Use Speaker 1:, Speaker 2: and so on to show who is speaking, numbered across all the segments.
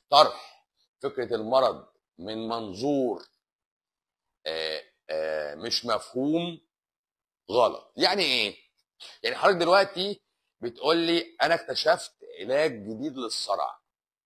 Speaker 1: طرح فكره المرض من منظور آه، آه، مش مفهوم غلط يعني ايه يعني حضرتك دلوقتي بتقول لي انا اكتشفت علاج جديد للصرع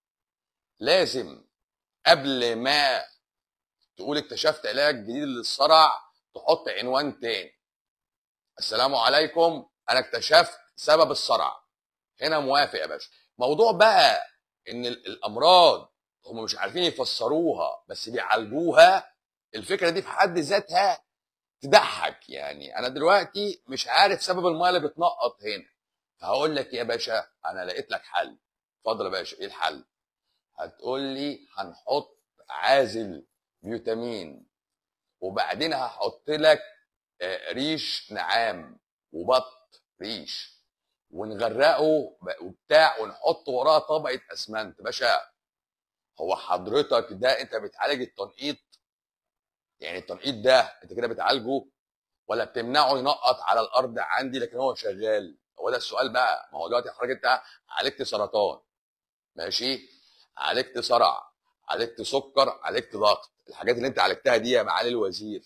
Speaker 1: لازم قبل ما تقول اكتشفت علاج جديد للصرع تحط عنوان تاني السلام عليكم انا اكتشفت سبب الصرع هنا موافق يا باشا موضوع بقى ان ال- الامراض هم مش عارفين يفسروها بس بيعالجوها الفكره دي في حد ذاتها تضحك يعني انا دلوقتي مش عارف سبب الميه اللي بتنقط هنا فهقول لك يا باشا انا لقيت لك حل اتفضل يا باشا ايه الحل هتقول لي هنحط عازل فيتامين وبعدين هحط لك آه، ريش نعام وبط ريش ونغرقه ب- وبتاع ونحط وراه طبقه اسمنت باشا هو حضرتك ده انت بتعالج التنقيط يعني التنقيط ده انت كده بتعالجه ولا بتمنعه ينقط على الارض عندي لكن هو شغال هو ده السؤال بقى ما هو دلوقتي حضرتك انت عالجت سرطان ماشي عالجت صرع عالجت سكر عالجت ضغط الحاجات اللي انت عالجتها دي يا معالي الوزير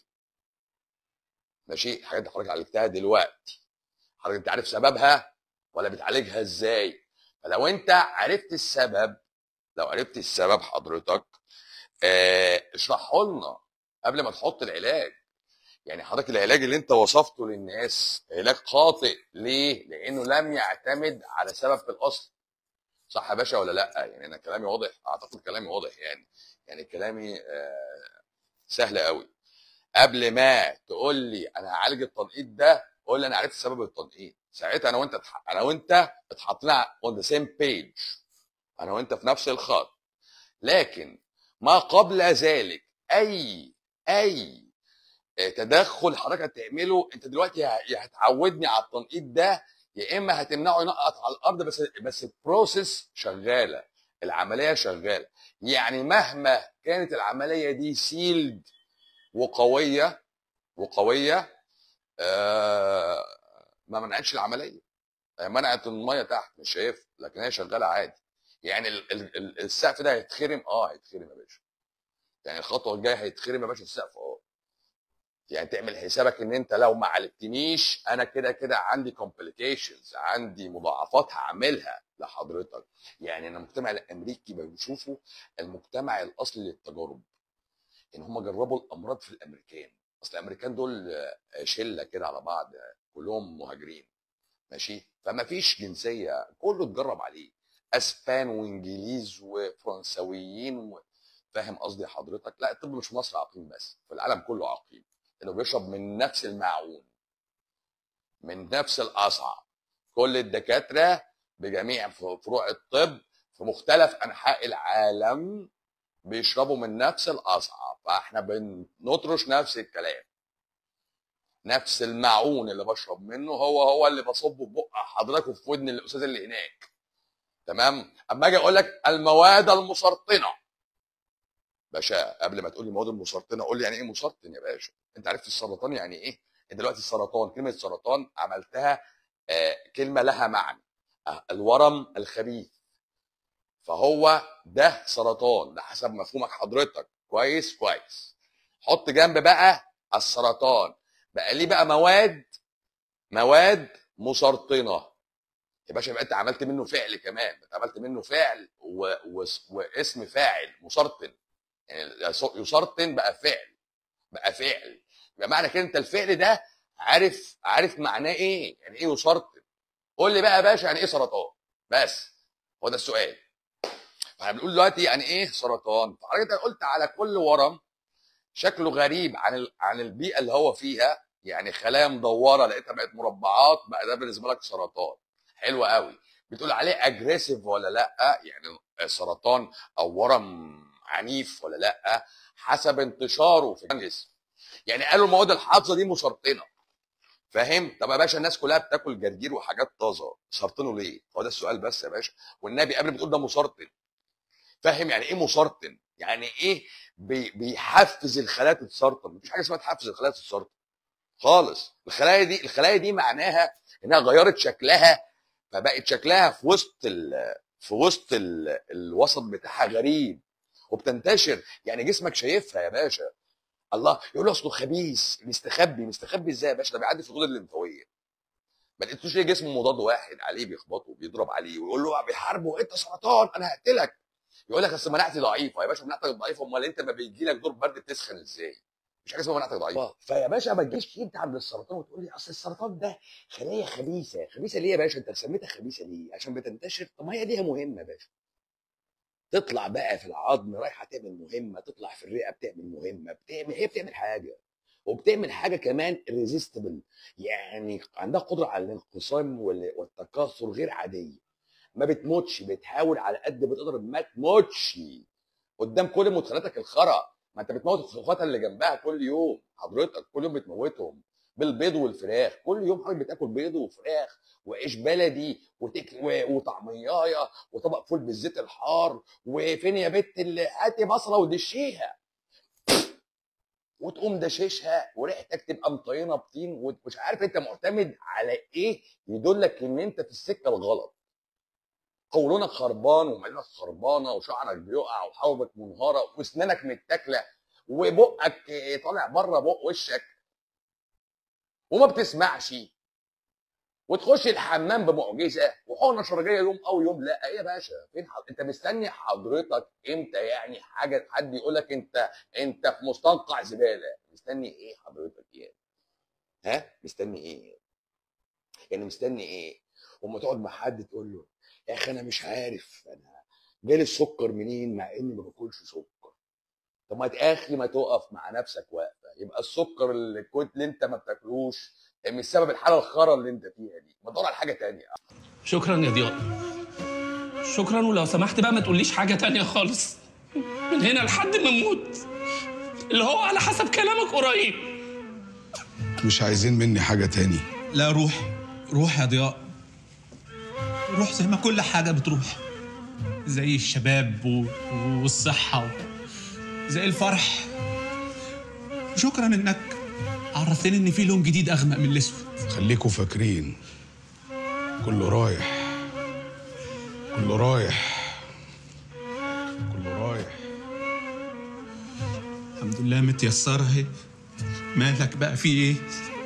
Speaker 1: ماشي الحاجات اللي حضرتك عالجتها دلوقتي حضرتك انت عارف سببها ولا بتعالجها ازاي فلو انت عرفت السبب لو عرفت السبب حضرتك اه اشرحه لنا قبل ما تحط العلاج يعني حضرتك العلاج اللي انت وصفته للناس علاج خاطئ ليه لانه لم يعتمد على سبب في الاصل صح يا باشا ولا لا يعني انا كلامي واضح اعتقد كلامي واضح يعني يعني كلامي آه سهل قوي قبل ما تقول لي انا هعالج التنقيط ده قول لي انا عرفت سبب التنقيط ساعتها انا وانت اتح- انا وانت اتحطينا اون ذا سيم بيج انا وانت في نفس الخط لكن ما قبل ذلك اي اي تدخل حضرتك هتعمله انت دلوقتي يا يا هتعودني على التنقيط ده يا اما هتمنعه ينقط على الارض بس بس البروسيس شغاله العمليه شغاله يعني مهما كانت العمليه دي سيلد وقويه وقويه آه ما منعتش العمليه هي منعت الميه تحت مش شايف لكن هي شغاله عادي يعني ال- ال- ال- السقف ده هيتخرم اه هيتخرم يا باشا يعني الخطوه الجايه هيتخرم يا باشا السقف اه يعني تعمل حسابك ان انت لو ما عالجتنيش انا كده كده عندي كومبليكيشنز عندي مضاعفات هعملها لحضرتك يعني انا المجتمع الامريكي بنشوفه المجتمع الاصلي للتجارب ان هم جربوا الامراض في الامريكان اصل الامريكان دول آه، شله كده على بعض آه، كلهم مهاجرين ماشي فما فيش جنسيه كله اتجرب عليه اسبان وانجليز وفرنسويين و... فاهم قصدي حضرتك لا الطب مش في مصر عقيم بس في العالم كله عقيم انه بيشرب من نفس المعون من نفس القصعه كل الدكاتره بجميع فروع الطب في مختلف انحاء العالم بيشربوا من نفس القصعه فاحنا بنطرش نفس الكلام نفس المعون اللي بشرب منه هو هو اللي بصبه في بق حضرتك وفي ودن الاستاذ اللي هناك تمام اما اجي اقول لك المواد المسرطنه باشا قبل ما تقول لي المواد المسرطنه قول لي يعني ايه مسرطن يا باشا انت عرفت السرطان يعني ايه انت دلوقتي السرطان كلمه سرطان عملتها آه كلمه لها معنى آه الورم الخبيث فهو ده سرطان ده حسب مفهومك حضرتك كويس كويس حط جنب بقى السرطان بقى ليه بقى مواد مواد مسرطنه يا باشا يبقى انت عملت منه فعل كمان انت عملت منه فعل و... و... واسم فاعل مسرطن يعني يسرطن بقى فعل بقى فعل يبقى معنى كده انت الفعل ده عارف عارف معناه ايه يعني ايه يسرطن قول لي بقى يا باشا يعني ايه سرطان بس هو ده السؤال فاحنا بنقول دلوقتي يعني ايه سرطان فحضرتك قلت على كل ورم شكله غريب عن ال... عن البيئه اللي هو فيها يعني خلايا مدوره لقيتها بقت مربعات بقى ده بالنسبه لك سرطان حلو قوي بتقول عليه اجريسيف ولا لا يعني سرطان او ورم عنيف ولا لا حسب انتشاره في الجسم يعني قالوا المواد الحافظه دي مسرطنه فاهم طب يا باشا الناس كلها بتاكل جرجير وحاجات طازه سرطنه ليه هو ده السؤال بس يا باشا والنبي قبل ما تقول ده مسرطن فاهم يعني ايه مسرطن يعني ايه بي بيحفز الخلايا تتسرطن مفيش حاجه اسمها تحفز الخلايا تتسرطن خالص الخلايا دي الخلايا دي معناها انها غيرت شكلها فبقت شكلها في وسط ال في وسط ال... الوسط بتاعها غريب وبتنتشر يعني جسمك شايفها يا باشا الله يقول له اصله خبيث مستخبي مستخبي ازاي يا باشا ده بيعدي في الغدد الليمفاويه ما لقيتوش ليه جسمه مضاد واحد عليه بيخبطه بيضرب عليه ويقول له بيحاربه انت سرطان انا هقتلك يقول لك اصل مناعتي ضعيفه يا باشا مناعتك ضعيفه امال انت ما بيجي لك دور برد بتسخن ازاي؟ مش حاجه اسمها مناعتك ضعيفه فيا باشا ما تجيش انت عند السرطان وتقول لي اصل السرطان ده خليه خبيثه خبيثه ليه يا باشا انت سميتها خبيثه ليه؟ عشان بتنتشر طب ما هي ليها مهمه يا باشا تطلع بقى في العظم رايحه تعمل مهمه تطلع في الرئه بتعمل مهمه بتعمل هي بتعمل حاجه وبتعمل حاجه كمان ريزيستبل يعني عندها قدره على الانقسام وال- والتكاثر غير عاديه ما بتموتش بتحاول على قد ما تقدر ما تموتش قدام كل مدخلاتك الخرا ما انت بتموت اخواتها اللي جنبها كل يوم حضرتك كل يوم بتموتهم بالبيض والفراخ كل يوم حضرتك بتاكل بيض وفراخ وعيش بلدي وتك... و... وطعميايه وطبق فول بالزيت الحار وفين يا بت اللي هاتي بصله ودشيها وتقوم دششها وريحتك تبقى مطينه بطين ومش عارف انت معتمد على ايه يدلك ان انت في السكه الغلط قولونك خربان ومعدتك خربانه وشعرك بيقع وحوضك منهاره واسنانك متاكله وبقك طالع بره بق وشك وما بتسمعش وتخش الحمام بمعجزه وحقنه شرجيه يوم او يوم لا ايه يا باشا فين حض... انت مستني حضرتك امتى يعني حاجه حد يقول لك انت انت في مستنقع زباله مستني ايه حضرتك يعني ها مستني ايه يعني مستني ايه وما تقعد مع حد تقول له يا اخي انا مش عارف انا جالي السكر منين مع اني ما باكلش سكر طب ما اخي ما تقف مع نفسك واقفه يبقى السكر اللي كنت اللي انت ما بتاكلوش مش سبب الحاله الخرا اللي انت فيها دي ما تدور على حاجه تانية
Speaker 2: شكرا يا ضياء شكرا ولو سمحت بقى ما تقوليش حاجة تانية خالص من هنا لحد ما نموت اللي هو على حسب كلامك قريب
Speaker 3: مش عايزين مني حاجة تاني
Speaker 4: لا روح روح يا ضياء روح زي ما كل حاجة بتروح زي الشباب و... والصحة و... زي الفرح شكرا انك عرفتني ان في لون جديد اغمق من الاسود
Speaker 3: خليكوا فاكرين كله رايح كله رايح كله رايح
Speaker 4: الحمد لله متيسرة اهي مالك بقى في ايه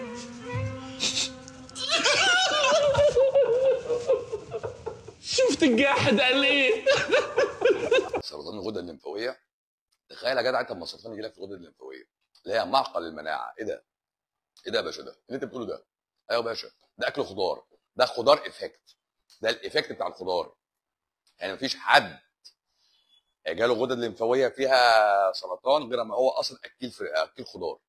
Speaker 2: شفت الجاحد قال ايه
Speaker 1: سرطان الغده الليمفاويه تخيل يا جدع انت لما السرطان يجي لك في الغده الليمفاويه اللي هي معقل المناعه ايه ده؟ ايه ده يا باشا ده؟ اللي انت بتقوله ده؟ ايوه يا باشا ده اكل خضار ده خضار افكت ده الايفكت بتاع الخضار يعني مفيش حد جاله غدد ليمفاويه فيها سرطان غير ما هو اصلا اكيل في اكيل خضار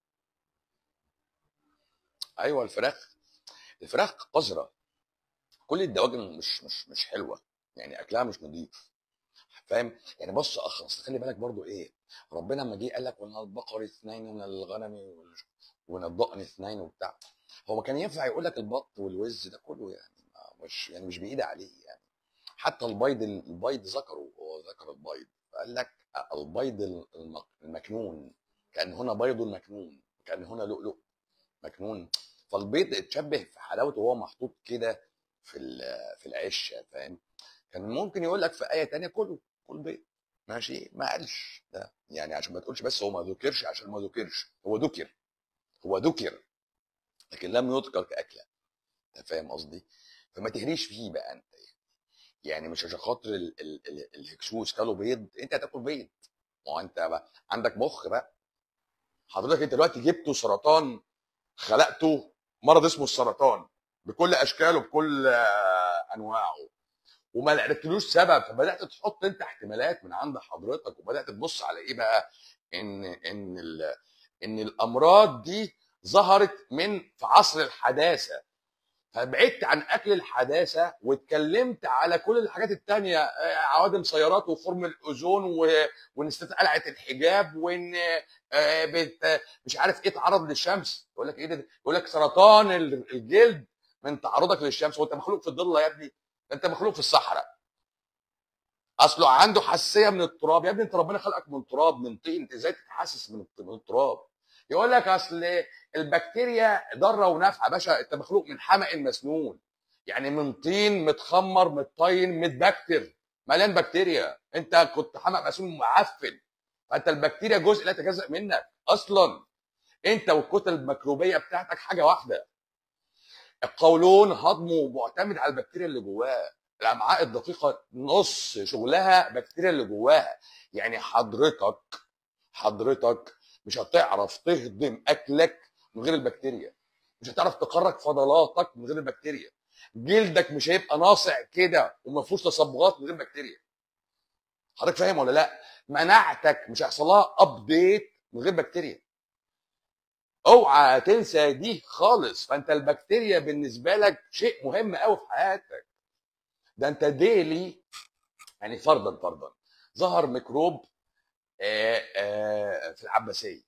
Speaker 1: ايوه الفراخ الفراخ قذره كل الدواجن مش مش مش حلوه يعني اكلها مش نظيف فاهم يعني بص يا اخ اصل خلي بالك برضو ايه ربنا لما جه قال لك ومن البقر اثنين ومن الغنم وال- ومن الضأن اثنين وبتاع هو ما كان ينفع يقول لك البط والوز ده كله يعني ما- مش يعني مش بايد عليه يعني حتى البيض البيض ذكره هو ذكر البيض فقال لك البيض الم- المكنون كان هنا بيض مكنون كان هنا لؤلؤ مكنون فالبيض اتشبه في حلاوته وهو محطوط كده في ال- في العش فاهم كان ممكن يقول لك في ايه تانية كله كل بيض ماشي ما قالش ده يعني عشان ما تقولش بس هو ما ذكرش عشان ما ذكرش هو ذكر هو ذكر لكن لم يذكر كاكله انت فاهم قصدي فما تهريش فيه بقى انت يعني مش عشان خاطر ال- ال- ال- الهكسوس كلوا بيض انت هتاكل بيض ما هو انت بقى عندك مخ بقى حضرتك انت دلوقتي جبته سرطان خلقته مرض اسمه السرطان بكل اشكاله بكل آه، انواعه وما لقيتلوش سبب فبدات تحط انت احتمالات من عند حضرتك وبدات تبص على ايه بقى ان ان ال- ان الامراض دي ظهرت من في عصر الحداثه فبعدت عن اكل الحداثه واتكلمت على كل الحاجات التانية آه، عوادم سيارات وخرم الاوزون و- وان الست قلعت الحجاب وان آه، بت مش عارف ايه تعرض للشمس يقول لك ايه ده يقول لك سرطان ال- الجلد من تعرضك للشمس وانت مخلوق في الضله يا ابني ده انت مخلوق في الصحراء اصله عنده حساسيه من التراب يا ابني انت ربنا خلقك من تراب من طين انت ازاي تتحسس من من التراب يقول لك اصل البكتيريا ضاره ونافعه يا باشا انت مخلوق من حمأ مسنون يعني من طين متخمر متطين متبكتر مليان بكتيريا انت كنت حمق مسؤول معفن فانت البكتيريا جزء لا يتجزا منك اصلا انت والكتل الميكروبيه بتاعتك حاجه واحده القولون هضمه معتمد على البكتيريا اللي جواه الامعاء الدقيقه نص شغلها بكتيريا اللي جواها يعني حضرتك حضرتك مش هتعرف تهضم اكلك من غير البكتيريا مش هتعرف تخرج فضلاتك من غير البكتيريا جلدك مش هيبقى ناصع كده وما فيهوش تصبغات من غير بكتيريا حضرتك فاهم ولا لا مناعتك مش هيحصل لها ابديت من غير بكتيريا اوعى تنسى دي خالص فانت البكتيريا بالنسبه لك شيء مهم قوي في حياتك ده انت ديلي يعني فرضا فرضا ظهر ميكروب آه، آه، في العباسيه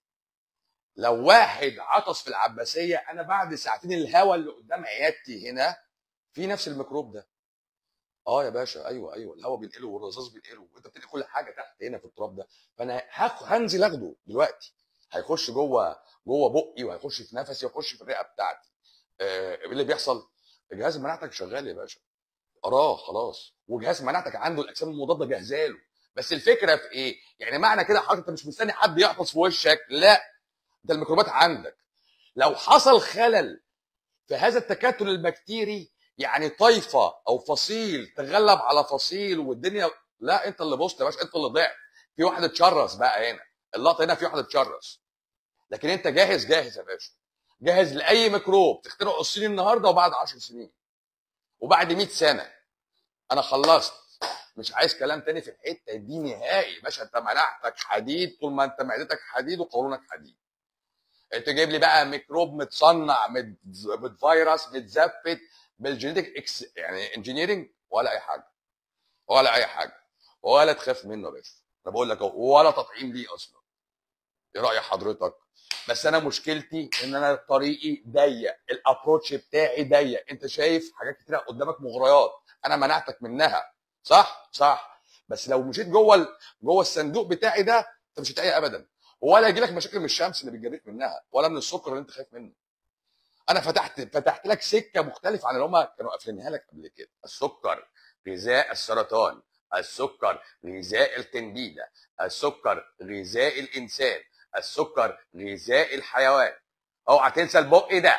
Speaker 1: لو واحد عطس في العباسيه انا بعد ساعتين الهواء اللي قدام عيادتي هنا في نفس الميكروب ده اه يا باشا ايوه ايوه الهواء بينقله والرصاص بينقله وانت بتنقل كل حاجه تحت هنا في التراب ده فانا هاخ- هنزل اخده دلوقتي هيخش جوه جوه بقي وهيخش في نفسي ويخش في الرئه بتاعتي آه، ايه اللي بيحصل؟ جهاز مناعتك شغال يا باشا اراه خلاص وجهاز مناعتك عنده الاجسام المضاده جاهزه له بس الفكره في ايه؟ يعني معنى كده حضرتك انت مش مستني حد يعطس في وشك لا ده الميكروبات عندك لو حصل خلل في هذا التكتل البكتيري يعني طائفه او فصيل تغلب على فصيل والدنيا لا انت اللي بوظت يا باشا انت اللي ضعت في واحد اتشرس بقى هنا اللقطه هنا في واحد اتشرس لكن انت جاهز جاهز يا باشا جاهز لاي ميكروب تخترعه الصين النهارده وبعد 10 سنين وبعد 100 سنه انا خلصت مش عايز كلام تاني في الحته دي نهائي باشا انت مناعتك حديد طول ما انت معدتك حديد وقولونك حديد انت جايب لي بقى ميكروب متصنع مت- متفيروس متزفت بالجينيتك اكس يعني انجينيرنج ولا اي حاجه ولا اي حاجه ولا تخاف منه يا باشا انا بقول لك اهو ولا تطعيم ليه اصلا ايه راي حضرتك بس انا مشكلتي ان انا طريقي ضيق الابروتش بتاعي ضيق انت شايف حاجات كتيره قدامك مغريات انا منعتك منها صح صح بس لو مشيت جوه ال... جوه الصندوق بتاعي ده انت مش هتلاقي ابدا ولا يجي لك مشاكل من الشمس اللي بتجريك منها ولا من السكر اللي انت خايف منه انا فتحت فتحت لك سكه مختلفه عن اللي هم كانوا قافلينها لك قبل كده السكر غذاء السرطان السكر غذاء الكنديدا السكر غذاء الانسان السكر غذاء الحيوان اوعى تنسى البق ده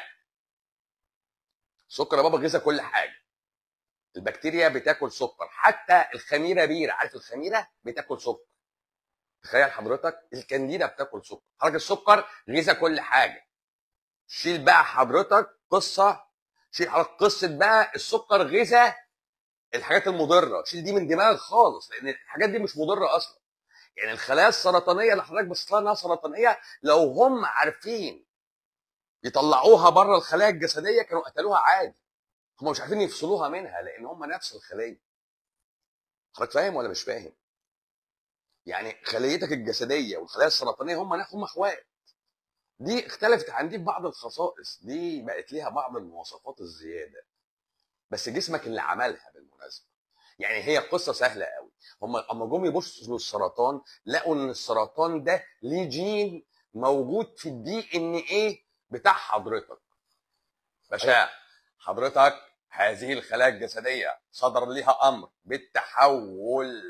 Speaker 1: سكر يا بابا غذاء كل حاجه البكتيريا بتاكل سكر حتى الخميره بيره عارف الخميره بتاكل سكر تخيل حضرتك الكنديدا بتاكل سكر حضرتك السكر غذاء كل حاجه شيل بقى حضرتك قصه شيل حضرتك قصه بقى السكر غذاء الحاجات المضره شيل دي من دماغك خالص لان الحاجات دي مش مضره اصلا يعني الخلايا السرطانيه اللي حضرتك بصيت لها انها سرطانيه لو هم عارفين يطلعوها بره الخلايا الجسديه كانوا قتلوها عادي هم مش عارفين يفصلوها منها لان هم نفس الخليه حضرتك فاهم ولا مش فاهم يعني خليتك الجسديه والخلايا السرطانيه هم هم اخوات دي اختلفت عن دي في بعض الخصائص دي بقت ليها بعض المواصفات الزياده بس جسمك اللي عملها بالمناسبه يعني هي قصه سهله قوي هم اما جم يبصوا للسرطان لقوا ان السرطان ده ليه جين موجود في الدي ان ايه بتاع حضرتك باشا حضرتك هذه الخلايا الجسديه صدر ليها امر بالتحول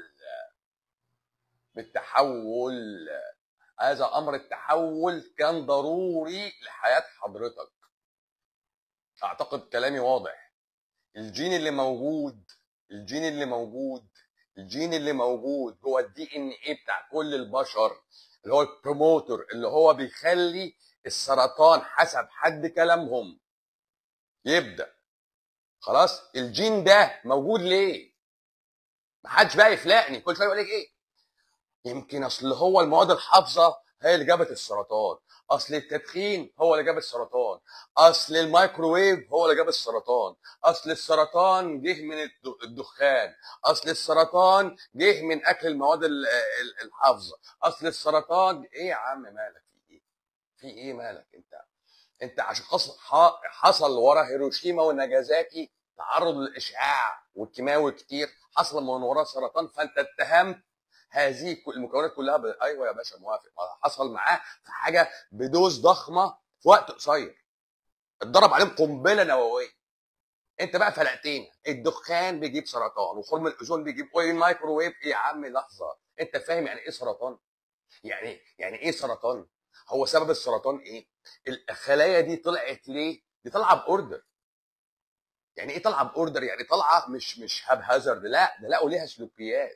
Speaker 1: بالتحول هذا امر التحول كان ضروري لحياه حضرتك اعتقد كلامي واضح الجين اللي موجود الجين اللي موجود الجين اللي موجود جوه الدي ان ايه بتاع كل البشر اللي هو البروموتر اللي هو بيخلي السرطان حسب حد كلامهم يبدا خلاص الجين ده موجود ليه محدش بقى يفلقني كل شويه يقول لك ايه يمكن اصل هو المواد الحافظه هي اللي جابت السرطان اصل التدخين هو اللي جاب السرطان اصل الميكروويف هو اللي جاب السرطان اصل السرطان جه من الد- الدخان اصل السرطان جه من اكل المواد ال- ال- الحافظه اصل السرطان ايه يا عم مالك في ايه في ايه مالك انت انت عشان حصل ح- حصل ورا هيروشيما وناجازاكي تعرض للاشعاع والكيماوي كتير حصل من وراه سرطان فانت اتهمت هذه كل- المكونات كلها ب... ايوه يا باشا موافق ما حصل معاه في حاجه بدوز ضخمه في وقت قصير اتضرب عليهم قنبله نوويه انت بقى فلقتين الدخان بيجيب سرطان وخرم الاوزون بيجيب ايه الميكروويف ايه يا عم لحظه انت فاهم يعني ايه سرطان يعني يعني ايه سرطان هو سبب السرطان ايه الخلايا دي طلعت ليه دي طالعه باوردر يعني ايه طالعه باوردر يعني طالعه مش مش هاب هازارد لا ده لقوا ليها سلوكيات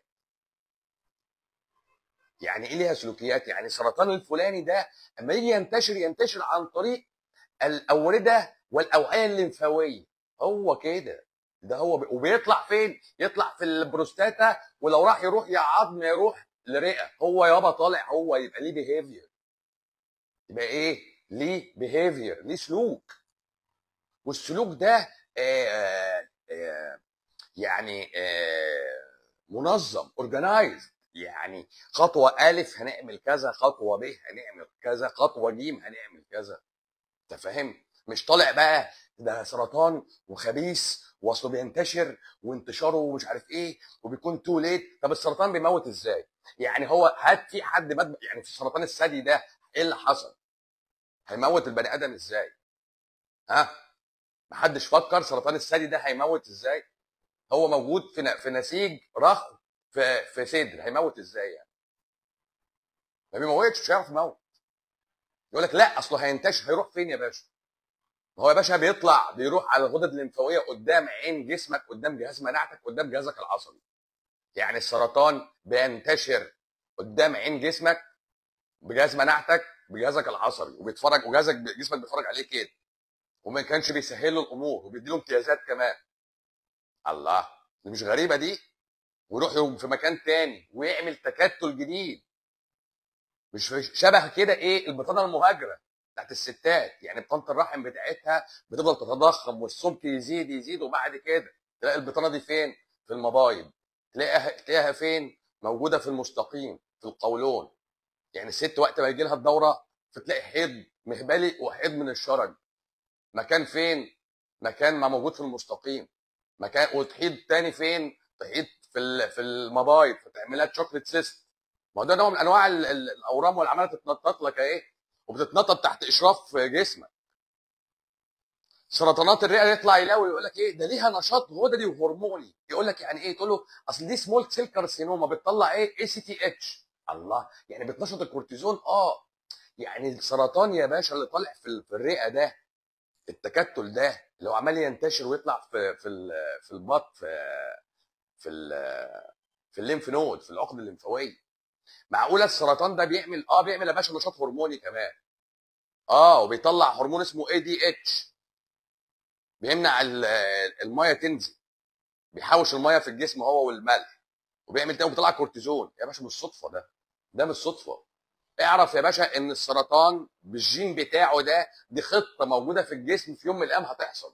Speaker 1: يعني ايه ليها سلوكيات يعني السرطان الفلاني ده اما يجي ينتشر ينتشر عن طريق الاورده والاوعيه الليمفاويه هو كده ده هو بي... وبيطلع فين يطلع في البروستاتا ولو راح يروح يا عظم يروح لرئه هو يابا طالع هو يبقى ليه بيهيفير يبقى ايه ليه بيهيفير ليه سلوك والسلوك ده آه آه يعني آه منظم اورجنايزد يعني خطوه الف هنعمل كذا خطوه ب هنعمل كذا خطوه ج هنعمل كذا انت فاهم مش طالع بقى ده سرطان وخبيث واصله بينتشر وانتشاره مش عارف ايه وبيكون تو ليت طب السرطان بيموت ازاي يعني هو هات في حد مات يعني في سرطان الثدي ده ايه اللي حصل هيموت البني ادم ازاي ها محدش فكر سرطان الثدي ده هيموت ازاي هو موجود في ن- في نسيج رخو في في صدر هيموت ازاي يعني ما بيموتش مش هيعرف يموت يقول لك لا اصله هينتشر هيروح فين يا باشا ما هو يا باشا بيطلع بيروح على الغدد الليمفاويه قدام عين جسمك قدام جهاز مناعتك قدام جهازك العصبي يعني السرطان بينتشر قدام عين جسمك بجهاز مناعتك بجهازك العصبي وبيتفرج وجهازك جسمك بيتفرج عليه كده وما كانش بيسهل له الامور وبيديله امتيازات كمان الله دي مش غريبه دي ويروح يقوم في مكان تاني ويعمل تكتل جديد مش شبه كده ايه البطانه المهاجره بتاعت الستات يعني بطانه الرحم بتاعتها بتفضل تتضخم والسمك يزيد يزيد وبعد كده تلاقي البطانه دي فين في المبايض تلاقيها تلاقيها فين موجوده في المستقيم في القولون يعني الست وقت ما يجي لها الدوره فتلاقي حيض مهبلي وحيض من الشرج مكان فين مكان ما موجود في المستقيم مكان وتحيض تاني فين تحيض في ال- في المبايض فتعملها شوكليت سيست ما هو ده نوع من انواع ال- ال- الاورام والعماله تتنطط لك اهي وبتتنطط تحت اشراف جسمك سرطانات الرئه يطلع يلاوي يقول لك ايه ده ليها نشاط غددي وهرموني يقول لك يعني ايه تقول له اصل دي سمول سيل كارسينوما بتطلع ايه اي سي تي اتش الله يعني بتنشط الكورتيزون اه يعني السرطان يا باشا اللي طالع في ال- في الرئه ده التكتل ده لو عمال ينتشر ويطلع في في ال- في البط في في ال- في الليمف نود في العقد الليمفاويه معقوله السرطان ده بيعمل اه بيعمل يا باشا نشاط هرموني كمان اه وبيطلع هرمون اسمه اي دي اتش بيمنع ال- الميه تنزل بيحوش الميه في الجسم هو والملح وبيعمل تاني وبيطلع كورتيزون يا باشا مش صدفه ده ده مش صدفه اعرف يا باشا ان السرطان بالجين بتاعه ده دي خطه موجوده في الجسم في يوم من الايام هتحصل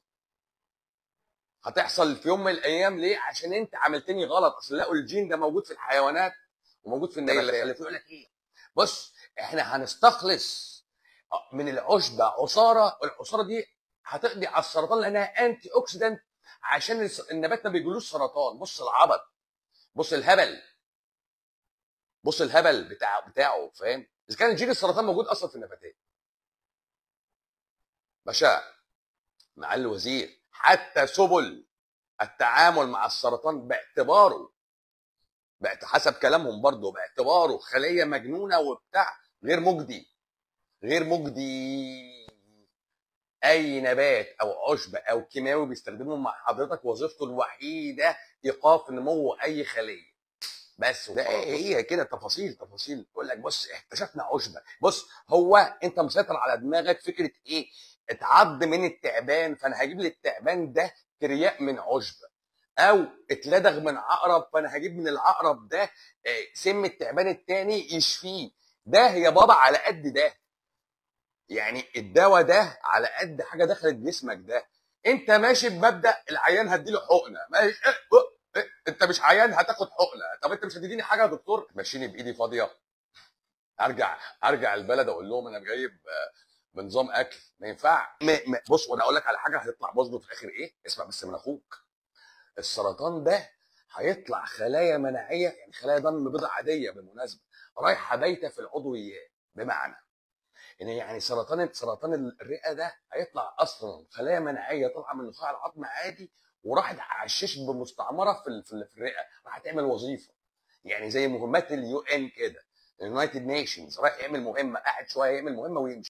Speaker 1: هتحصل في يوم من الايام ليه عشان انت عملتني غلط اصل لقوا الجين ده موجود في الحيوانات وموجود في النباتات اللي يقول لك ايه بص احنا هنستخلص من العشبه عصاره العصاره دي هتقضي على السرطان لانها انتي اوكسيدنت عشان الس- النبات ما بيجيلوش سرطان بص العبط بص الهبل بص الهبل بتاع بتاعه فاهم اذا كان جين السرطان موجود اصلا في النباتات باشا معالي الوزير حتى سبل التعامل مع السرطان باعتباره باعت- حسب كلامهم برضه باعتباره خليه مجنونه وبتاع غير مجدي غير مجدي اي نبات او عشب او كيماوي بيستخدمه مع حضرتك وظيفته الوحيده ايقاف نمو اي خليه بس ده هي كده تفاصيل تفاصيل يقول لك بص اكتشفنا عشبه بص هو انت مسيطر على دماغك فكره ايه اتعض من التعبان فانا هجيب للتعبان ده ترياق من عشبه او اتلدغ من عقرب فانا هجيب من العقرب ده آه، سم التعبان التاني يشفيه ده يا بابا على قد ده يعني الدواء ده على قد حاجه دخلت جسمك ده انت ماشي بمبدا العيان هديله حقنه ماشي إيه، إيه، إيه، انت مش عيان هتاخد حقنه طب انت مش هتديني حاجه يا دكتور ماشيني بايدي فاضيه ارجع ارجع البلد اقول لهم انا جايب آه، بنظام اكل ما ينفع ما ما بص وانا اقول لك على حاجه هيطلع مظبوط في الاخر ايه اسمع بس من اخوك السرطان ده هيطلع خلايا مناعيه يعني خلايا دم بيضاء عاديه بالمناسبه رايحه بايته في العضويات بمعنى ان يعني سرطان سرطان الرئه ده هيطلع اصلا خلايا مناعيه طالعه من نخاع العظم عادي وراحت عششت بمستعمره في ال- في ال- في الرئه راح تعمل وظيفه يعني زي مهمات اليو ان كده اليونايتد نيشنز رايح يعمل مهمه قاعد شويه يعمل مهمه ويمشي